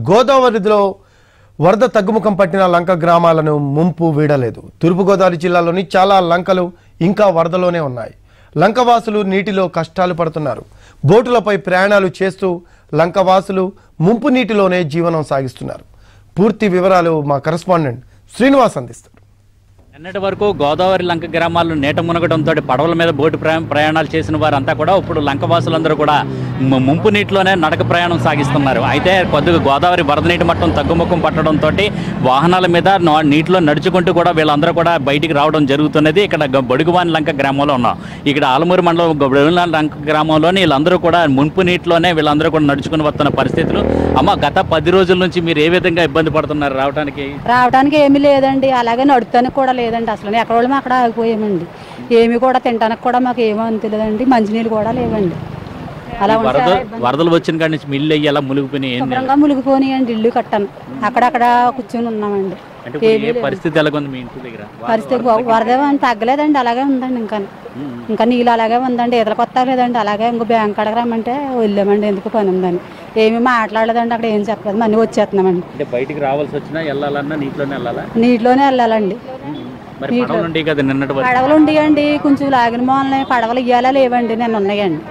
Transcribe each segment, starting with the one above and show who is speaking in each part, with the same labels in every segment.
Speaker 1: గోదావరిలో వరద తగ్గుముఖం పట్టిన లంక గ్రామాలను ముంపు వీడలేదు తూర్పుగోదావరి జిల్లాలోని చాలా లంకలు ఇంకా వరదలోనే ఉన్నాయి లంకవాసులు నీటిలో కష్టాలు పడుతున్నారు బోటులపై ప్రయాణాలు చేస్తూ లంకవాసులు ముంపు నీటిలోనే జీవనం సాగిస్తున్నారు పూర్తి వివరాలు మా కరెస్పాండెంట్ శ్రీనివాస్ అందిస్తారు
Speaker 2: నిన్నటి వరకు గోదావరి లంక గ్రామాల్లో నీట మునగడంతో పడవల మీద బోటు ప్రయా- ప్రయాణాలు చేసిన వారంతా కూడా ఇప్పుడు లంకవాసులందరూ కూడా ము- ముంపు నీటిలోనే నడక ప్రయాణం సాగిస్తున్నారు అయితే కొద్దిగా గోదావరి వరద నీటి మట్టం తగ్గుముఖం పట్టడంతో వాహనాల మీద నా- నీటిలో నడుచుకుంటూ కూడా వీళ్ళందరూ కూడా బయటికి రావడం జరుగుతున్నది ఇక్కడ గ- బొడుగువాని లంక గ్రామంలో ఉన్నాం ఇక్కడ ఆలమూరు మండలం బొడుగువాని లంక గ్రామంలోని వీళ్ళందరూ కూడా మున్పు నీటిలోనే వీళ్ళందరూ కూడా నడుచుకుని వస్తున్న పరిస్థితులు అమ్మ గత పది రోజుల నుంచి మీరు ఏ విధంగా ఇబ్బంది పడుతున్నారు రావడానికి
Speaker 3: రావడానికి ఏమీ లేదండి అలాగే నడుతానికి కూడా లేదండి అసలు ఎక్కడ వాళ్ళం అక్కడ ఆగిపోయామండి ఏమి కూడా తినడానికి కూడా మాకు ఏమో తెలియదండి మంచినీళ్ళు కూడా లేవండి అలా ఉంటే
Speaker 2: వరద
Speaker 3: చాలా ఇబ్బంది.
Speaker 2: వరదలు వచ్చిన కాడి నుంచి మిల్లు అయ్యి అలా మునిగిపోయినాయి ఏంది?
Speaker 3: శుభ్రంగా మునిగిపోనియండి ఇల్లు కట్టాను అక్కడక్కడ కూర్చొని ఉన్నామండి
Speaker 2: అంటే ఇప్పుడు
Speaker 3: ఏమీ
Speaker 2: ఏ
Speaker 3: లేదు.
Speaker 2: పరిస్థితి ఎలాగుంది మీ ఇంటి దగ్గర
Speaker 3: పరిస్థితి వరద ఏమీ తగ్గలేదండి అలాగే ఉందండి ఇంకా ఇంకా నీళ్ళు అలాగే ఉందండి ఈతలు కొత్త లేదండి అలాగే ఇంకో బ్యాంక్ కాడకి రమ్మంటే వెళ్ళామండి ఎందుకు పని ఉందని ఏమీ మాట్లాడలేదండి అక్కడ ఏం చెప్పలేదు మళ్ళీ వచ్చేస్తున్నామండి
Speaker 2: అంటే బయటికి రావాల్సి వచ్చినా వెళ్ళాలన్నా నీటిలోనే వెళ్ళాలా
Speaker 3: నీటిలోనే వెళ్ళాలండి
Speaker 2: మరి పడవలు ఉంటాయి కదా నిన్నటి వరకు
Speaker 3: పడవలు ఉండేయండి కొంచెం లాగిన మూలని పడవలు ఇయ్యాలా లేవండి నేను ఉన్నాయండి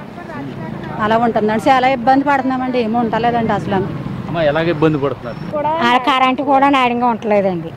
Speaker 3: అలా ఉంటుందండి చాలా ఇబ్బంది పడుతున్నామండి ఏమీ ఉండలేదండి అసలు
Speaker 2: అమ్మ ఎలాగ ఇబ్బంది పడుతున్నారు
Speaker 4: ఆ కరెంటు కూడా నాడంగా ఉండలేదండి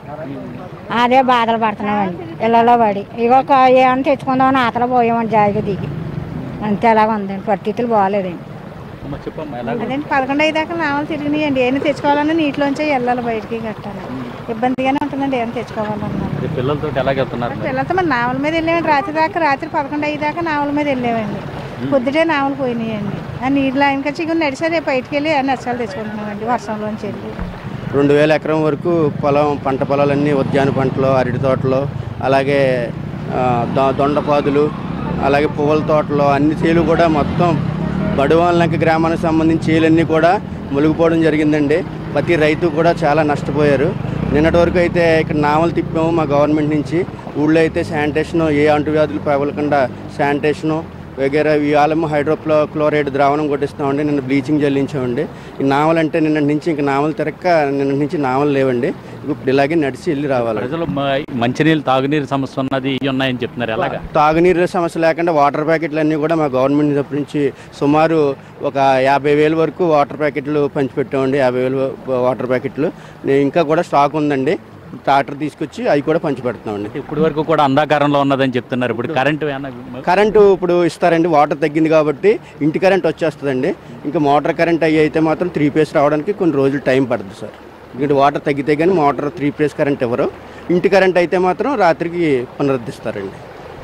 Speaker 4: అదే బాధలు పడుతున్నామండి ఇళ్ళలో పడి ఇక ఒక ఏమైనా తెచ్చుకుందామని ఆతలో పోయామండి జాయిగా దిగి అంతే అలాగ ఉందండి పరిస్థితులు బాగాలేదండి
Speaker 2: అమ్మ చెప్పమ్మా ఎలాగ
Speaker 5: అదేంటి పదకొండు అయ్యేదాకా నావలు తిరిగినాయండి ఏమైనా తెచ్చుకోవాలన్నా నీటిలోంచే వెళ్ళాలి బయటికి కట్టాలి ఇబ్బందిగానే ఉంటుందండి ఏమైనా తెచ్చుకోవాలన్నా
Speaker 2: ఇది పిల్లలతో ఎలాగ వెళ్తున్నారు మరి?
Speaker 5: పిల్లలతో మరి నావల మీద వెళ్ళామండి రాత్రి దాకా రాత్రి పదకొండు అయ్యేదాకా నావల మీద వెళ్ళామండి పొద్దుటే నావలు పోయినాయండి ఆ నీళ్ళు ఆయన కచ్చి ఇక నడిచా రేపు బయటికి వెళ్ళి ఆ నర్సాలు తెచ్చుకుంటున్నామండి వర్షంలోంచి వెళ్ళి
Speaker 6: రెండు వేల ఎకరం వరకు పొలం పంట పొలాలన్నీ ఉద్యాన పంటలు అరటి తోటలు అలాగే ఆ, దొ- దొండపాదులు అలాగే పువ్వుల తోటలు అన్ని చేలు కూడా మొత్తం బడువాలంక గ్రామానికి సంబంధించి చేలన్నీ కూడా మునిగిపోవడం జరిగిందండి ప్రతి రైతు కూడా చాలా నష్టపోయారు నిన్నటి వరకు అయితే ఇక్కడ నావలు తిప్పాము మా గవర్నమెంట్ నుంచి ఊళ్ళో అయితే శానిటేషన్ ఏ అంటువ్యాధులు ప్రబలకుండా శానిటేషను వగేరా ఇవాళము హైడ్రోక్లో క్లోరైడ్ ద్రావణం కొట్టిస్తామండి నిన్న బ్లీచింగ్ జల్లించామండి ఈ నావలు అంటే నిన్న నుంచి ఇంక నావలు తిరక్క నిన్న నుంచి నావలు లేవండి ఇప్పుడు ఇలాగే నడిచి వెళ్ళి రావాలి
Speaker 2: ప్రజలు మ- మంచినీళ్ళు తాగునీరు సమస్య ఉన్నది ఇవి ఉన్నాయని చెప్తున్నారు ఎలాగా
Speaker 6: తాగునీరు సమస్య లేకుండా వాటర్ ప్యాకెట్లు అన్నీ కూడా మా గవర్నమెంట్ తరపు నుంచి సుమారు ఒక యాభై వేల వరకు వాటర్ ప్యాకెట్లు పంచిపెట్టామండి యాభై వేలు వాటర్ ప్యాకెట్లు నే- ఇంకా కూడా స్టాక్ ఉందండి ట్రాక్టర్ తీసుకొచ్చి అవి కూడా పంచిపెడుతున్నామండి
Speaker 2: ఇప్పటి వరకు కూడా అంధాకారంలో ఉన్నదని చెప్తున్నారు ఇప్పుడు కరెంటు ఏమన్నా
Speaker 6: కరెంటు ఇప్పుడు ఇస్తారండి వాటర్ తగ్గింది కాబట్టి ఇంటి కరెంట్ వచ్చేస్తుందండి ఇంకా మోటార్ కరెంట్ అయ్యి అయితే మాత్రం త్రీ ఫేస్ రావడానికి కొన్ని రోజులు టైం పడుతుంది సార్ ఇక్కడ వాటర్ తగ్గితే కానీ మోటార్ త్రీ ఫేస్ కరెంట్ ఇవ్వరు ఇంటి కరెంట్ అయితే మాత్రం రాత్రికి పునరుద్ధరిస్తారండి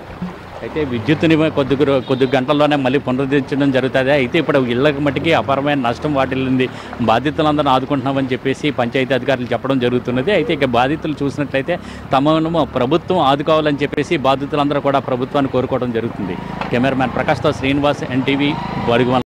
Speaker 2: అయితే విద్యుత్తుని కొద్ది రో- కొద్ది గంటల్లోనే మళ్ళీ పునరుద్ధరించడం జరుగుతుంది అయితే ఇప్పుడు ఇళ్ళకి మట్టికి అపారమైన నష్టం వాటిల్లింది బాధితులందరూ ఆదుకుంటున్నామని చెప్పేసి పంచాయతీ అధికారులు చెప్పడం జరుగుతున్నది అయితే ఇక బాధితులు చూసినట్లయితే తమను ప్రభుత్వం ఆదుకోవాలని చెప్పేసి బాధితులందరూ కూడా ప్రభుత్వాన్ని కోరుకోవడం జరుగుతుంది కెమెరామ్యాన్ ప్రకాష్తో శ్రీనివాస్ ఎన్టీవీ బడుగు